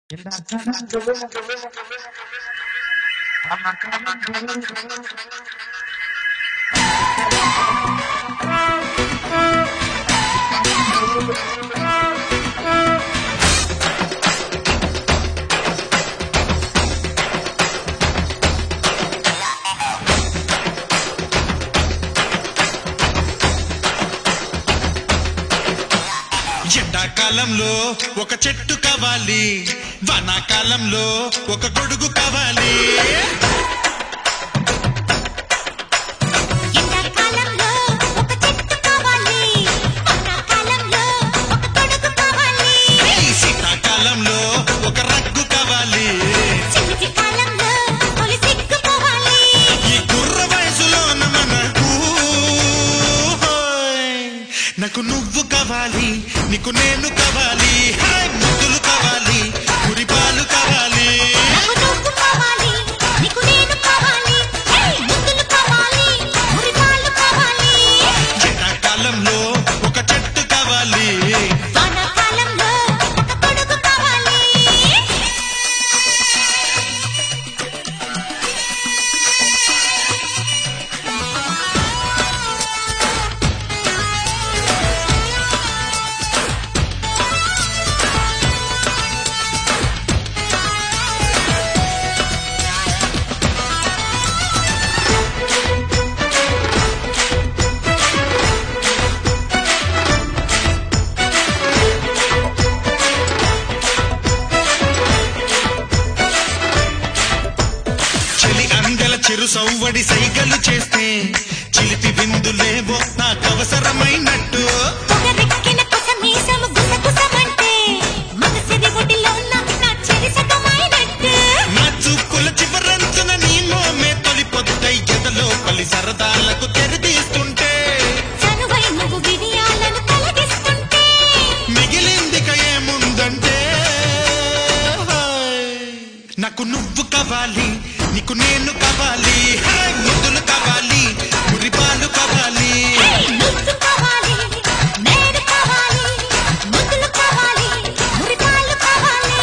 ఎండాకాలంలో ఒక చెట్టు కావాలి వానాకాలంలో ఒక గొడుగు కావాలి ఎండాకాలంలో ఒక చెట్టు కావాలి వానాకాలంలో ఒక తొడుగు కావాలి శీతాకాలంలో ఒక రగ్గు కావాలి చలికి కాలంలో తొలి సిగ్గు పోవాలి ఈ కుర్ర వయసులోన మనకు హోయ్. నాకు నువ్వు కావాలి నీకు నేను కావాలి హాయ్ ముద్దులు కావాలి కురిపాలు కావాలి నాకు నువ్వు కావాలి నీకు నేను కావాలి ఏయ్ ముద్దులు కావాలి మురిపాలు కావాలి ఎండాకాలంలో ఒక చెట్టు కావాలి వానాకాలంలో ఒక తొడుగు కావాలి చలి అందెల చెరు సవ్వడి సైగలు చేస్తే చిలిపి బిందులేవో నాకు అవసరమైనట్టు పొగరెక్కిన కొసమీసము గుసగుసమంటే మనసిరి ఒడిలో నా నా చెరి సగమైనట్టు నా చూపుల చివరంచున నీ మోమే తొలి పొద్దై ఎదలో పలి సరదాలకు తెరదీస్తుంటే చనువై నువ్వు విడియాలను తొలగిస్తుంటే మిగిలిందిక ఏముందంటే హాయ్. నాకు నువ్వు కావాలి నీకు నేను కావాలి హాయ్ ముద్దులు కావాలి మురిపాలు కావాలి ఏయ్ నువ్వు కావాలి నేను కావాలి ముద్దులు కావాలి మురిపాలు కావాలి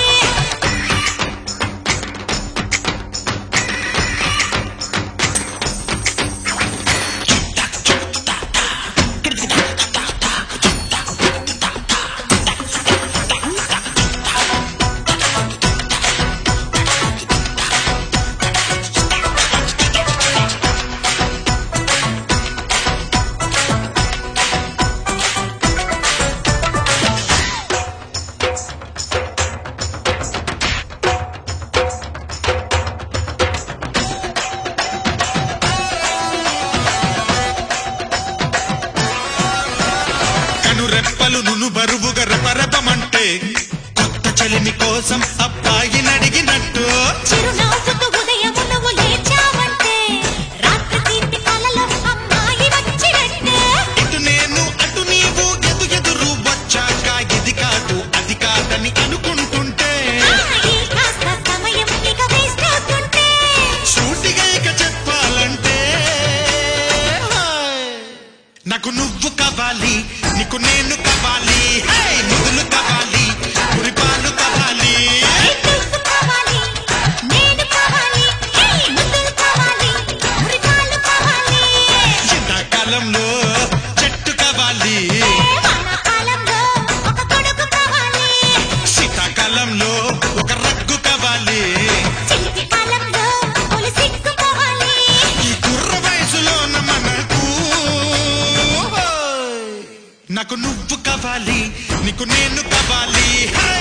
కనురెప్పలు నును బరువుగా రెపరెపమంటే కొత్త చలిమి కోసం అబ్బాయిని అడిగినట్టు చిరునవ్వుతో ఉదయము నువ్వు లేచావంటే రాత్రి తీపి కలలో అమ్మాయి వచ్చినట్టే ఇటు నేను అటు నీవు ఎదు ఎదురు వచ్చాక ఇది కాదు అది కాదని అనుకుంటుంటే ఆ, ఈ కాస్త సమయం ఇక వేస్ట్ అవుతుంటే సూటిగా ఇక చెప్పాలంటే హాయ్. నాకు నువ్వు కావాలి నీకు నేను కావాలి హై, ముద్దులు కావాలి కురిపాలు కావాలి నువ్వు కావాలి నేను కావాలి ఏయ్ ముద్దులు కావాలి మురిపాలు కావాలి ఎండాకాలంలో చెట్టు కావాలి వానాకాలంలో ఒక తొడుగు కావాలి శీతాకాలంలో ఒక రగ్గు కావాలి చిలిపి కాలంలో తొలి సిగ్గు పోవాలి ఈ కుర్ర వయసులోన మనకు హోయ్. నాకు నువ్వు కావాలి నీకు నేను కావాలి హై